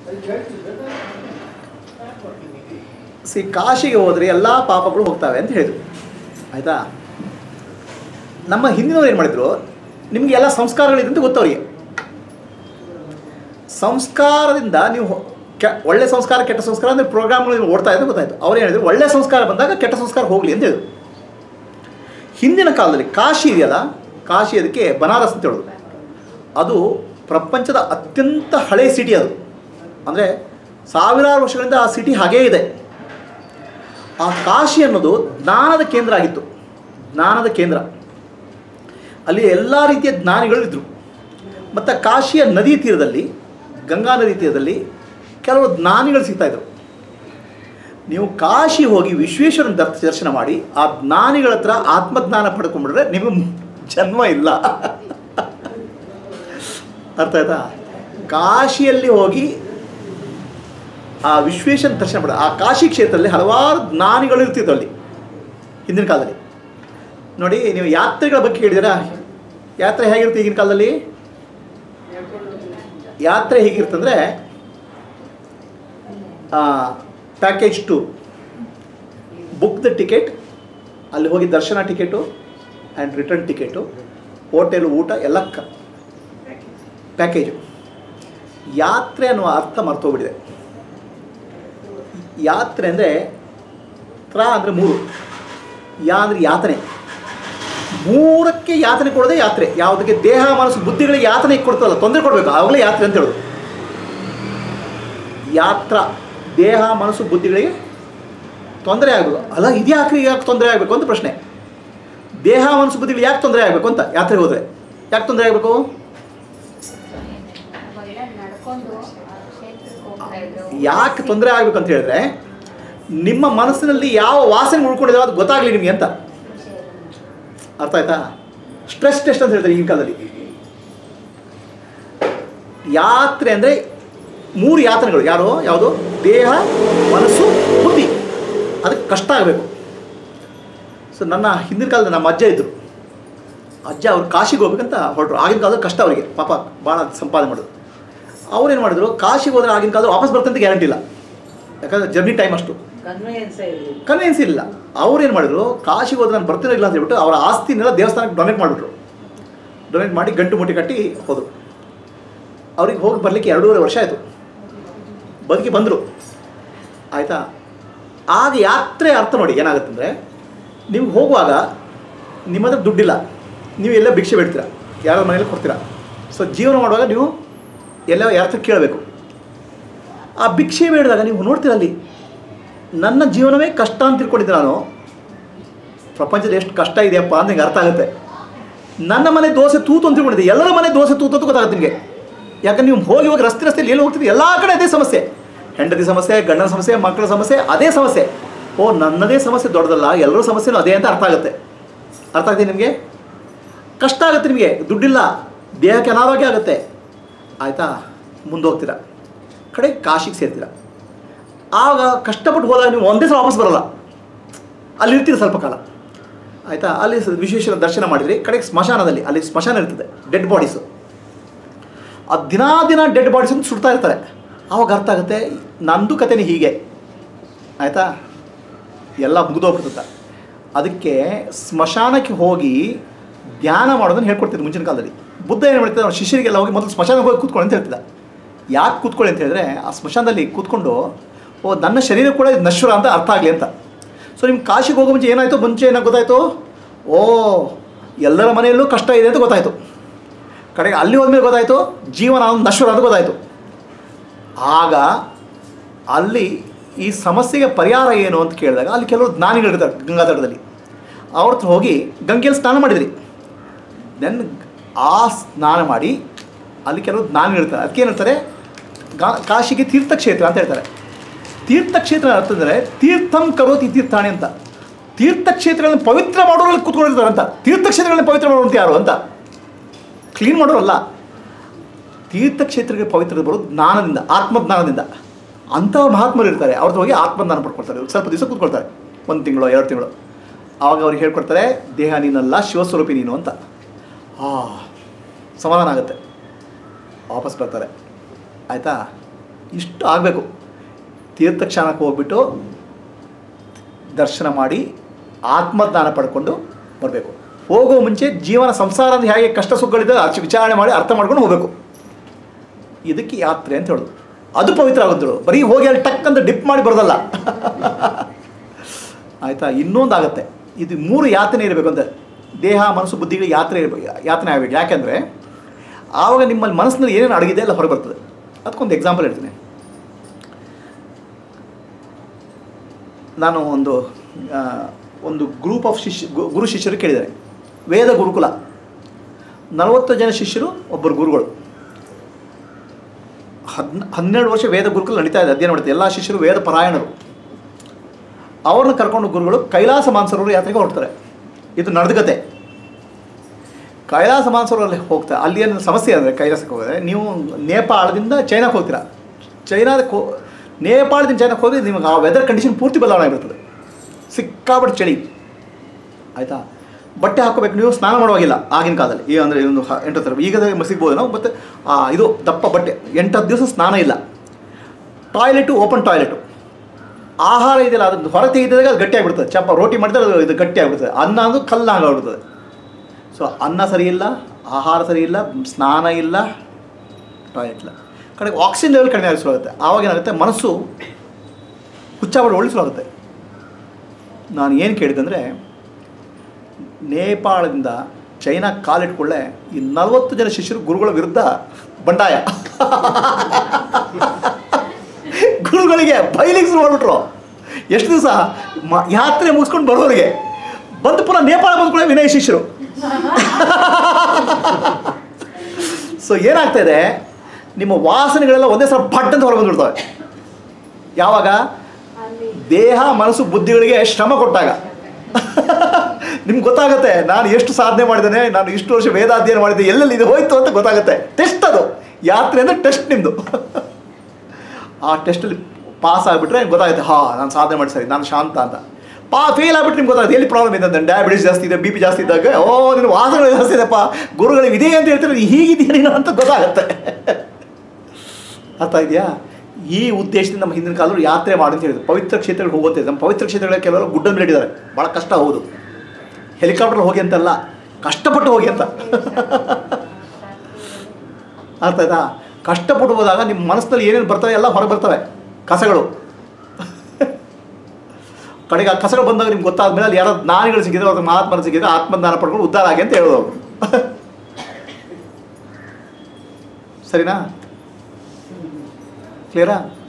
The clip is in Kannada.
ಸಿ ಕಾಶಿಗೆ ಹೋದರೆ ಎಲ್ಲ ಪಾಪಗಳು ಹೋಗ್ತವೆ ಅಂತ ಹೇಳಿದರು ಆಯಿತಾ ನಮ್ಮ ಹಿಂದಿನವ್ರು ಏನು ಮಾಡಿದ್ರು ನಿಮಗೆ ಎಲ್ಲ ಸಂಸ್ಕಾರಗಳಿದೆ ಅಂತ ಗೊತ್ತವರಿಗೆ ಸಂಸ್ಕಾರದಿಂದ ನೀವು ಹೊ- ಕೆ ಒಳ್ಳೆ ಸಂಸ್ಕಾರ ಕೆಟ್ಟ ಸಂಸ್ಕಾರ ಅಂದರೆ ಪ್ರೋಗ್ರಾಮ್ಗಳು ನೀವು ಓಡ್ತಾ ಇದ್ದು ಗೊತ್ತಾಯಿತು ಅವ್ರು ಹೇಳಿದ್ರು ಒಳ್ಳೆ ಸಂಸ್ಕಾರ ಬಂದಾಗ ಕೆಟ್ಟ ಸಂಸ್ಕಾರ ಹೋಗಲಿ ಅಂತ ಹೇಳಿದ್ರು ಹಿಂದಿನ ಕಾಲದಲ್ಲಿ ಕಾಶಿ ಇದೆಯಲ್ಲ ಕಾಶಿ ಅದಕ್ಕೆ ಬನಾರಸ್ ಅಂತ ಹೇಳೋದು ಅದು ಪ್ರಪಂಚದ ಅತ್ಯಂತ ಹಳೆಯ ಸಿಟಿ ಅದು ಅಂದರೆ ಸಾವಿರಾರು ವರ್ಷಗಳಿಂದ ಆ ಸಿಟಿ ಹಾಗೇ ಇದೆ ಆ ಕಾಶಿ ಅನ್ನೋದು ಜ್ಞಾನದ ಕೇಂದ್ರ ಆಗಿತ್ತು ಜ್ಞಾನದ ಕೇಂದ್ರ ಅಲ್ಲಿ ಎಲ್ಲ ರೀತಿಯ ಜ್ಞಾನಿಗಳು ಇದ್ದರು ಮತ್ತು ಕಾಶಿಯ ನದಿ ತೀರದಲ್ಲಿ ಗಂಗಾ ನದಿ ತೀರದಲ್ಲಿ ಕೆಲವು ಜ್ಞಾನಿಗಳು ಸಿಗ್ತಾಯಿದ್ರು ನೀವು ಕಾಶಿ ಹೋಗಿ ವಿಶ್ವೇಶ್ವರನ ದರ್- ದರ್ಶನ ಮಾಡಿ ಆ ಜ್ಞಾನಿಗಳ ಹತ್ರ ಆತ್ಮಜ್ಞಾನ ಪಡ್ಕೊಂಡ್ಬಿಟ್ರೆ ನಿಮಗೆ ಜನ್ಮ ಇಲ್ಲ ಅರ್ಥ ಆಯ್ತಾ ಕಾಶಿಯಲ್ಲಿ ಹೋಗಿ ಆ ವಿಶ್ವೇಶ್ವರ ದರ್ಶನ ಮಾಡ ಆ ಕಾಶಿ ಕ್ಷೇತ್ರದಲ್ಲಿ ಹಲವಾರು ಜ್ಞಾನಿಗಳು ಇರ್ತಿದ್ರು ಅಲ್ಲಿ ಹಿಂದಿನ ಕಾಲದಲ್ಲಿ ನೋಡಿ ನೀವು ಯಾತ್ರೆಗಳ ಬಗ್ಗೆ ಕೇಳಿದ್ದೀರಾ ಯಾತ್ರೆ ಹೇಗಿರುತ್ತೆ ಈಗಿನ ಕಾಲದಲ್ಲಿ ಯಾತ್ರೆ ಹೇಗಿರ್ತಂದರೆ package to book the ticket ಅಲ್ಲಿ ಹೋಗಿ ದರ್ಶನ ticket and return ticket hotel ಊಟ ಎಲ್ಲ ಕ ಪ್ಯಾಕೇಜು ಯಾತ್ರೆ ಅನ್ನುವ ಅರ್ಥ ಮರ್ತೋಗ್ಬಿಟ್ಟಿದೆ ಯಾತ್ರೆ ಅಂದರೆ ತ್ರ ಅಂದರೆ ಮೂರು ಯಾ ಅಂದರೆ ಯಾತನೆ ಮೂರಕ್ಕೆ ಯಾತನೆ ಕೊಡೋದೇ ಯಾತ್ರೆ ಯಾವುದಕ್ಕೆ ದೇಹ ಮನಸ್ಸು ಬುದ್ಧಿಗಳಿಗೆ ಯಾತನೆ ಕೊಡ್ತಲ್ಲ ತೊಂದರೆ ಕೊಡಬೇಕು ಆವಾಗಲೇ ಯಾತ್ರೆ ಅಂತ ಹೇಳೋದು ಯಾತ್ರ ದೇಹ ಮನಸ್ಸು ಬುದ್ಧಿಗಳಿಗೆ ತೊಂದರೆ ಆಗಬೇಕು ಅಲ್ಲ ಇದ್ಯಾಕೆ ಯಾಕೆ ತೊಂದರೆ ಆಗಬೇಕು ಅಂತ ಪ್ರಶ್ನೆ ದೇಹ ಮನಸ್ಸು ಬುದ್ಧಿಗಳು ಯಾಕೆ ತೊಂದರೆ ಆಗಬೇಕು ಅಂತ ಯಾತ್ರೆಗೆ ಹೋದರೆ ಯಾಕೆ ತೊಂದರೆ ಆಗಬೇಕು ಅವೆಲ್ಲ ನಡ್ಕೊಂಡು ಆ ಕ್ಷೇತ್ರಕ್ಕೆ ಹೋಗ್ತಾ ಇದ್ರು ಯಾಕೆ ತೊಂದರೆ ಆಗಬೇಕು ಅಂತ ಹೇಳಿದ್ರೆ ನಿಮ್ಮ ಮನಸ್ಸಿನಲ್ಲಿ ಯಾವ ವಾಸನೆ ಉಳ್ಕೊಂಡಿದೆ ಅದು ಗೊತ್ತಾಗಲಿ ನಿಮಗೆ ಅಂತ ಅರ್ಥ ಆಯ್ತಾ ಸ್ಟ್ರೆಸ್ ಟೆಸ್ಟ್ ಅಂತ ಹೇಳ್ತಾರೆ ಈಗಿನ ಕಾಲದಲ್ಲಿ ಯಾತ್ರೆ ಅಂದರೆ ಮೂರು ಯಾತನೆಗಳು ಯಾರು ಯಾವುದು ದೇಹ ಮನಸ್ಸು ಬುದ್ಧಿ ಅದಕ್ಕೆ ಕಷ್ಟ ಆಗಬೇಕು ಸೊ ನನ್ನ ಹಿಂದಿನ ಕಾಲದ ನಮ್ಮ ಅಜ್ಜ ಇದ್ದರು ಅಜ್ಜ ಅವ್ರು ಕಾಶಿಗೆ ಹೋಗ್ಬೇಕಂತ ಹೊರಟರು ಆಗಿನ ಕಾಲದಲ್ಲಿ ಕಷ್ಟ ಅವರಿಗೆ ಪಾಪ ಭಾಳ ಸಂಪಾದನೆ ಮಾಡೋದು ಅವ್ರೇನು ಮಾಡಿದ್ರು ಕಾಶಿಗೆ ಹೋದ್ರೆ ಆಗಿನ ಕಾಲದಲ್ಲಿ ವಾಪಸ್ ಬರ್ತಂತ ಗ್ಯಾರಂಟಿ ಇಲ್ಲ ಯಾಕಂದರೆ ಜರ್ನಿ ಟೈಮ್ ಅಷ್ಟು ಕನ್ವೆಯನ್ಸ್ ಇರಲಿಲ್ಲ ಕನ್ವಿನ್ಸ್ ಇಲ್ಲ ಅವ್ರೇನು ಮಾಡಿದ್ರು ಕಾಶಿಗೆ ಹೋದ್ರೆ ನಾನು ಬರ್ತೀನೋ ಇಲ್ಲ ಅಂತ ಹೇಳ್ಬಿಟ್ಟು ಅವರ ಆಸ್ತಿನೆಲ್ಲ ದೇವಸ್ಥಾನಕ್ಕೆ ಡೊನೇಟ್ ಮಾಡಿಬಿಟ್ರು ಡೊನೇಟ್ ಮಾಡಿ ಗಂಟು ಮುಟ್ಟಿ ಕಟ್ಟಿ ಹೋದರು ಅವ್ರಿಗೆ ಹೋಗಿ ಬರಲಿಕ್ಕೆ ಎರಡೂವರೆ ವರ್ಷ ಆಯಿತು ಬದುಕಿ ಬಂದರು ಆಯಿತಾ ಆಗ ಯಾತ್ರೆ ಅರ್ಥ ನೋಡಿ ಏನಾಗುತ್ತಂದರೆ ನೀವು ಹೋಗುವಾಗ ನಿಮ್ಮ ಹತ್ರ ದುಡ್ಡಿಲ್ಲ ನೀವು ಎಲ್ಲ ಭಿಕ್ಷೆ ಬಿಡ್ತೀರಾ ಯಾರ ಮನೇಲಿ ಕೊಡ್ತೀರಾ ಸೊ ಜೀವನ ಮಾಡುವಾಗ ನೀವು ಎಲ್ಲ ಯಾರ ಹತ್ರ ಕೇಳಬೇಕು ಆ ಭಿಕ್ಷೆ ಬೇಡಿದಾಗ ನೀವು ನೋಡ್ತೀರ ಅಲ್ಲಿ ನನ್ನ ಜೀವನವೇ ಕಷ್ಟ ಅಂತ ತಿಳ್ಕೊಂಡಿದ್ದೆ ನಾನು ಪ್ರಪಂಚದ ಎಷ್ಟು ಕಷ್ಟ ಇದೆಯಪ್ಪ ಅಂತ ನಿಂಗೆ ಅರ್ಥ ಆಗುತ್ತೆ ನನ್ನ ಮನೆ ದೋಸೆ ತೂತು ಅಂತ ತಿಳ್ಕೊಂಡಿದ್ದೆ ಎಲ್ಲರ ಮನೆ ದೋಸೆ ತೂತು ಅಂತ ಗೊತ್ತಾಗುತ್ತೆ ನಿಮಗೆ ಯಾಕಂದ್ರೆ ನೀವು ಹೋಗಿ ಹೋಗಿ ರಸ್ತೆ ರಸ್ತೆಯಲ್ಲಿ ಎಲ್ಲಿ ಹೋಗ್ತಿದ್ದೆ ಎಲ್ಲ ಕಡೆ ಅದೇ ಸಮಸ್ಯೆ ಹೆಂಡತಿ ಸಮಸ್ಯೆ ಗಂಡನ ಸಮಸ್ಯೆ ಮಕ್ಕಳ ಸಮಸ್ಯೆ ಅದೇ ಸಮಸ್ಯೆ ಓ ನನ್ನದೇ ಸಮಸ್ಯೆ ದೊಡ್ಡದಲ್ಲ ಎಲ್ಲರ ಸಮಸ್ಯೆನೂ ಅದೇ ಅಂತ ಅರ್ಥ ಆಗುತ್ತೆ ಅರ್ಥ ಆಗುತ್ತೆ ನಿಮಗೆ ಕಷ್ಟ ಆಗುತ್ತೆ ನಿಮಗೆ ದುಡ್ಡಿಲ್ಲ ದೇಹಕ್ಕೆ ಅನಾರೋಗ್ಯ ಆಗುತ್ತೆ ಆಯಿತಾ ಮುಂದೆ ಹೋಗ್ತೀರಾ ಕಡೆ ಕಾಶಿಗೆ ಸೇರ್ತೀರಾ ಆಗ ಕಷ್ಟಪಟ್ಟು ಹೋದಾಗ ನೀವು ಒಂದೇ ಸಲ ವಾಪಸ್ ಬರಲ್ಲ ಅಲ್ಲಿ ಇರ್ತೀರಿ ಸ್ವಲ್ಪ ಕಾಲ ಆಯಿತಾ ಅಲ್ಲಿ ಸ- ವಿಶ್ವೇಶ್ವರ ದರ್ಶನ ಮಾಡಿದ್ರಿ ಕಡೆಗೆ ಸ್ಮಶಾನದಲ್ಲಿ ಅಲ್ಲಿ ಸ್ಮಶಾನ ಇರ್ತದೆ ಡೆಡ್ ಬಾಡೀಸು ಆ ದಿನಾ ದಿನ ಡೆಡ್ ಬಾಡೀಸ್ ಅಂತ ಸುಡ್ತಾ ಇರ್ತಾರೆ ಆವಾಗ ಅರ್ಥ ಆಗುತ್ತೆ ನಂದು ಕಥೆನೇ ಹೀಗೆ ಆಯಿತಾ ಎಲ್ಲ ಮುಗಿದೋಗ್ಬಿಡ್ತದೆ ಅದಕ್ಕೆ ಸ್ಮಶಾನಕ್ಕೆ ಹೋಗಿ ಧ್ಯಾನ ಮಾಡೋದನ್ನು ಹೇಳ್ಕೊಡ್ತಿದ್ರು ಮುಂಚಿನ ಕಾಲದಲ್ಲಿ ಬುದ್ಧ ಏನು ಮಾಡ್ತಿದ್ದ ಅವ್ನ ಶಿಷ್ಯರಿಗೆಲ್ಲ ಹೋಗಿ ಮೊದಲು ಸ್ಮಶಾನಕ್ಕೆ ಹೋಗಿ ಕೂತ್ಕೊಳ್ಳಿ ಅಂತ ಹೇಳ್ತಿದ್ದ ಯಾಕೆ ಕೂತ್ಕೊಳ್ಳಿ ಅಂತ ಹೇಳಿದ್ರೆ ಆ ಸ್ಮಶಾನದಲ್ಲಿ ಕೂತ್ಕೊಂಡು ಓ ನನ್ನ ಶರೀರ ಕೂಡ ಇದು ನಶ್ವರ ಅಂತ ಅರ್ಥ ಆಗಲಿ ಅಂತ ಸೊ ನಿಮ್ಮ ಕಾಶಿಗೆ ಹೋಗೋ ಮುಂಚೆ ಏನಾಯಿತು ಮುಂಚೆ ಏನಾಗಿ ಗೊತ್ತಾಯಿತು ಓ ಎಲ್ಲರ ಮನೆಯಲ್ಲೂ ಕಷ್ಟ ಇದೆ ಅಂತ ಗೊತ್ತಾಯಿತು ಕಡೆಗೆ ಅಲ್ಲಿ ಹೋದ್ಮೇಲೆ ಗೊತ್ತಾಯಿತು ಜೀವನ ಒಂದು ನಶ್ವರ ಅಂತ ಗೊತ್ತಾಯಿತು ಆಗ ಅಲ್ಲಿ ಈ ಸಮಸ್ಯೆಗೆ ಪರಿಹಾರ ಏನು ಅಂತ ಕೇಳಿದಾಗ ಅಲ್ಲಿ ಕೆಲವರು ಜ್ಞಾನಿಗಳಿರ್ತಾರೆ ಗಂಗಾತಟದಲ್ಲಿ ಅವ್ರ ಹತ್ರ ಹೋಗಿ ಗಂಗೆಯಲ್ಲಿ ಸ್ನಾನ ಮಾಡಿದ್ರಿ ದೆನ್ ಆ ಸ್ನಾನ ಮಾಡಿ ಅಲ್ಲಿ ಕೆಲವು ಜ್ಞಾನಿಗಳಿರ್ತಾರೆ ಅದಕ್ಕೆ ಏನಂತಾರೆ ಗಾ ಕಾಶಿಗೆ ತೀರ್ಥಕ್ಷೇತ್ರ ಅಂತ ಹೇಳ್ತಾರೆ ತೀರ್ಥಕ್ಷೇತ್ರ ಅರ್ಥ ಅಂದರೆ ತೀರ್ಥಂ ಕರೋತಿ ತೀರ್ಥಾಣಿ ಅಂತ ತೀರ್ಥಕ್ಷೇತ್ರಗಳನ್ನು ಪವಿತ್ರ ಮಾಡೋರಲ್ಲಿ ಕೂತ್ಕೊಂಡಿರ್ತಾರೆ ಅಂತ ತೀರ್ಥಕ್ಷೇತ್ರಗಳನ್ನ ಪವಿತ್ರ ಮಾಡೋರು ಯಾರು ಅಂತ ಕ್ಲೀನ್ ಮಾಡೋರಲ್ಲ ತೀರ್ಥಕ್ಷೇತ್ರಕ್ಕೆ ಪವಿತ್ರ ಬರೋದು ಜ್ಞಾನದಿಂದ ಆತ್ಮಜ್ಞಾನದಿಂದ ಅಂಥವ್ರು ಮಹಾತ್ಮರು ಇರ್ತಾರೆ ಅವ್ರದ್ದು ಹೋಗಿ ಆತ್ಮಜ್ಞಾನ ಪಡ್ಕೊಳ್ತಾರೆ ಸ್ವಲ್ಪ ದಿವಸ ಕೂತ್ಕೊಳ್ತಾರೆ ಒಂದು ತಿಂಗಳು ಎರಡು ತಿಂಗಳು ಆವಾಗ ಅವ್ರಿಗೆ ಹೇಳ್ಕೊಡ್ತಾರೆ ದೇಹ ನೀನಲ್ಲ ಶಿವಸ್ವರೂಪಿ ನೀನು ಅಂತ ಆ ಸಮಾಧಾನ ಆಗುತ್ತೆ ವಾಪಸ್ ಬರ್ತಾರೆ ಆಯಿತಾ ಇಷ್ಟು ಆಗಬೇಕು ತೀರ್ಥಕ್ಷಾನಕ್ಕೆ ಹೋಗ್ಬಿಟ್ಟು ದರ್ಶನ ಮಾಡಿ ಆತ್ಮಜ್ಞಾನ ಪಡ್ಕೊಂಡು ಬರಬೇಕು ಹೋಗೋ ಮುಂಚೆ ಜೀವನ ಸಂಸಾರ ಅಂದ್ರೆ ಹೇಗೆ ಕಷ್ಟ ಸುಖಗಳಿದೆ ಅಚ್ಚು ವಿಚಾರಣೆ ಮಾಡಿ ಅರ್ಥ ಮಾಡ್ಕೊಂಡು ಹೋಗಬೇಕು ಇದಕ್ಕೆ ಯಾತ್ರೆ ಅಂತ ಹೇಳೋದು ಅದು ಪವಿತ್ರ ಆಗುತ್ತಳು ಬರೀ ಹೋಗಿ ಅಲ್ಲಿ ಟಕ್ ಅಂತ ಡಿಪ್ ಮಾಡಿ ಬರೋದಲ್ಲ ಆಯಿತಾ ಇನ್ನೊಂದು ಆಗುತ್ತೆ ಇದು ಮೂರು ಯಾತನೆ ಇರಬೇಕು ಅಂತ ದೇಹ ಮನಸ್ಸು ಬುದ್ಧಿಗಳಿಗೆ ಯಾತ್ರೆ ಇರಬೇಕು ಯಾತನೆ ಆಗಬೇಕು ಯಾಕೆಂದರೆ ಆವಾಗ ನಿಮ್ಮಲ್ಲಿ ಮನಸ್ಸಿನಲ್ಲಿ ಏನೇನು ಅಡಗಿದೆ ಎಲ್ಲ ಹೊರಗೆ ಬರ್ತದೆ ಅದಕ್ಕೊಂದು ಎಕ್ಸಾಂಪಲ್ ಹೇಳ್ತೀನಿ ನಾನು ಒಂದು ಆ, ಒಂದು ಗ್ರೂಪ್ ಆಫ್ ಶಿಷ್ಯ ಗು- ಗುರು ಶಿಷ್ಯರು ಕೇಳಿದ್ದಾರೆ ವೇದ ಗುರುಕುಲ ನಲವತ್ತು ಜನ ಶಿಷ್ಯರು ಒಬ್ಬರು ಗುರುಗಳು ಹದ್ ಹನ್ನೆರಡು ವರ್ಷ ವೇದ ಗುರುಕುಲ ನಡೀತಾ ಇದೆ ಅಧ್ಯಯನ ಮಾಡುತ್ತೆ ಎಲ್ಲ ಶಿಷ್ಯರು ವೇದ ಪರಾಯಣರು ಅವ್ರನ್ನ ಕರ್ಕೊಂಡು ಗುರುಗಳು ಕೈಲಾಸ ಮಾನಸರೋವರ ಯಾತ್ರೆಗೆ ಹೊರಡ್ತಾರೆ ಇದು ನಡೆದಗತೆ ಕೈಲಾಸ ಮಾನಸರೋವರಲ್ಲಿ ಹೋಗ್ತಾರೆ ಅಲ್ಲಿ ಏನು ಸಮಸ್ಯೆ ಅಂದರೆ ಕೈಲಾಸಕ್ಕೆ ಹೋದರೆ ನೀವು ನೇಪಾಳದಿಂದ ಚೈನಾಕ್ಕೆ ಹೋಗ್ತೀರಾ ಚೈನಾದಕ್ಕೆ ಹೋ ನೇಪಾಳದಿಂದ ಚೈನಾಕ್ಕೆ ಹೋದ್ರೆ ನಿಮಗೆ ಆ ವೆದರ್ ಕಂಡೀಷನ್ ಪೂರ್ತಿ ಬದಲಾವಣೆ ಆಗಿರ್ತದೆ ಸಿಕ್ಕಾಪಟ್ಟೆ ಚಳಿ ಆಯಿತಾ ಬಟ್ಟೆ ಹಾಕೋಬೇಕು ನೀವು ಸ್ನಾನ ಮಾಡುವಾಗಿಲ್ಲ ಆಗಿನ ಕಾಲದಲ್ಲಿ ಈ ಅಂದರೆ ಒಂದು ಹ- ಎಂಟು ಥರ ಈಗ ಸಿಗ್ಬೋದು ನಾವು ಮತ್ತು ಆ, ಇದು ದಪ್ಪ ಬಟ್ಟೆ ಎಂಟತ್ತು ದಿವಸ ಸ್ನಾನ ಇಲ್ಲ ಟಾಯ್ಲೆಟು ಓಪನ್ ಟಾಯ್ಲೆಟು ಆಹಾರ ಇದೆಯಲ್ಲ ಅದನ್ನು ಹೊರ ತೆಗೆದಾಗ ಅದು ಗಟ್ಟಿ ಆಗಿಬಿಡ್ತದೆ ಚಪ್ಪ ರೋಟಿ ಮಾಡಿದ್ರೆ ಅದು ಇದು ಗಟ್ಟಿ ಆಗಿಬಿಡ್ತದೆ ಅನ್ನ ಅದು ಕಲ್ಲು ಆಗಿಬಿಡ್ತದೆ ಸೊ ಅನ್ನ ಸರಿ ಇಲ್ಲ ಆಹಾರ ಸರಿ ಇಲ್ಲ ಸ್ನಾನ ಇಲ್ಲ ಟಾಯ್ಲೆಟ್ ಇಲ್ಲ ಕಡೆಗೆ ಆಕ್ಸಿಜನ್ ಲೆವೆಲ್ ಕಡಿಮೆ ಆಗಿ ಶುರುವಾಗುತ್ತೆ ಆವಾಗ ಏನಾಗುತ್ತೆ ಮನಸ್ಸು ಹುಚ್ಚಾಬಡಿ ಒಳ್ಳೆ ಶುರುವಾಗುತ್ತೆ ನಾನು ಏನು ಕೇಳಿದಂದರೆ ನೇಪಾಳದಿಂದ ಚೈನಾ ಕಾಲಿಟ್ಕೊಳ್ಳೆ ಈ ನಲವತ್ತು ಜನ ಶಿಷ್ಯರು ಗುರುಗಳ ವಿರುದ್ಧ ಬಂಡಾಯ ಗುರುಗಳಿಗೆ ಬೈಲಿಕ್ಕೆ ಶುರು ಮಾಡಿಬಿಟ್ರು ಎಷ್ಟು ದಿವಸ ಮ ಯಾತ್ರೆ ಮುಗಿಸ್ಕೊಂಡು ಬರೋರಿಗೆ ಬಂದು ಪುನಃ ನೇಪಾಳ ಬಂದ್ಕೊಳ್ಳೆ ವಿನಯ ಶಿಷ್ಯರು ಸೊ ಏನಾಗ್ತಾ ಇದೆ ನಿಮ್ಮ ವಾಸನೆಗಳೆಲ್ಲ ಒಂದೇ ಸಲ ಪಟ್ ಅಂತ ಹೊರ ಬಂದ್ಬಿಡ್ತವೆ ಯಾವಾಗ ಅಲ್ಲಿ ದೇಹ ಮನಸ್ಸು ಬುದ್ಧಿಗಳಿಗೆ ಶ್ರಮ ಕೊಟ್ಟಾಗ ನಿಮ್ಗೆ ಗೊತ್ತಾಗುತ್ತೆ ನಾನು ಎಷ್ಟು ಸಾಧನೆ ಮಾಡಿದ್ದೇನೆ ನಾನು ಇಷ್ಟು ವರ್ಷ ವೇದಾಧ್ಯಯನ ಮಾಡಿದ್ದೆ ಎಲ್ಲೆಲ್ಲಿ ಇದು ಹೋಯ್ತು ಅಂತ ಗೊತ್ತಾಗುತ್ತೆ ಟೆಸ್ಟ್ ಅದು ಯಾತ್ರೆ ಅಂದರೆ ಟೆಸ್ಟ್ ನಿಮ್ಮದು ಆ ಟೆಸ್ಟಲ್ಲಿ ಪಾಸ್ ಆಗಿಬಿಟ್ರೆ ಗೊತ್ತಾಗುತ್ತೆ ಹಾ ನಾನು ಸಾಧನೆ ಮಾಡಿ ಸರಿ ನಾನು ಶಾಂತ ಅಂತ ಪಾ ಫೇಲ್ ಆಗ್ಬಿಟ್ರೆ ನಿಮ್ಗೆ ಗೊತ್ತಾಗುತ್ತೆ ಎಲ್ಲಿ ಪ್ರಾಬ್ಲಮ್ ಇದೆ ಅಂತ ಡಯಾಬಿಟಿಸ್ ಜಾಸ್ತಿ ಇದೆ ಬಿ ಪಿ ಜಾಸ್ತಿ ಇದ್ದಾಗ ಓ ನಿನ್ನ ವಾಸನೆ ಜಾಸ್ತಿ ಇದೆಪ್ಪ ಗುರುಗಳಿಗೆ ಇದೆ ಅಂತ ಹೇಳ್ತಾರೆ ಹೀಗಿದೆಯಾ ನೀನು ಅಂತ ಗೊತ್ತಾಗುತ್ತೆ ಅರ್ಥ ಇದೆಯಾ ಈ ಉದ್ದೇಶದಿಂದ ನಮ್ಮ ಹಿಂದಿನ ಕಾಲರು ಯಾತ್ರೆ ಮಾಡಿ ಅಂತ ಹೇಳಿದ್ರು ಪವಿತ್ರ ಕ್ಷೇತ್ರಗಳು ಹೋಗುತ್ತೆ ನಮ್ಮ ಪವಿತ್ರ ಕ್ಷೇತ್ರಗಳ ಕೆಲವರು ಗುಡ್ಡ ಮೇಲೆ ಇಟ್ಟಿದ್ದಾರೆ ಭಾಳ ಕಷ್ಟ ಹೌದು ಹೆಲಿಕಾಪ್ಟರ್ ಹೋಗಿ ಅಂತಲ್ಲ ಕಷ್ಟಪಟ್ಟು ಹೋಗಿ ಅಂತ ಅರ್ಥ ಆಯ್ತಾ ಕಷ್ಟಪಟ್ಟು ಹೋದಾಗ ನಿಮ್ಮ ಮನಸ್ಸಿನಲ್ಲಿ ಏನೇನು ಬರ್ತವೆ ಎಲ್ಲ ಹೊರಗೆ ಬರ್ತವೆ ಕಸಗಳು ಕಡೆಗೆ ಆ ಕಸಗಳು ಬಂದಾಗ ನಿಮ್ಗೆ ಗೊತ್ತಾದ ಮೇಲೆ ಅಲ್ಲಿ ಯಾರೋ ಜ್ಞಾನಿಗಳು ಸಿಕ್ಕಿದ್ರೆ ಅವ್ರಿಗೆ ಮಹಾತ್ಮರು ಸಿಕ್ಕಿದ್ರೆ ಆತ್ಮಜ್ಞಾನ ಪಡ್ಕೊಂಡು ಉದ್ಧಾರ ಆಗಿ ಅಂತ ಹೇಳೋದು ಅವರು ಸರಿನಾ ಕ್ಲಿಯರಾ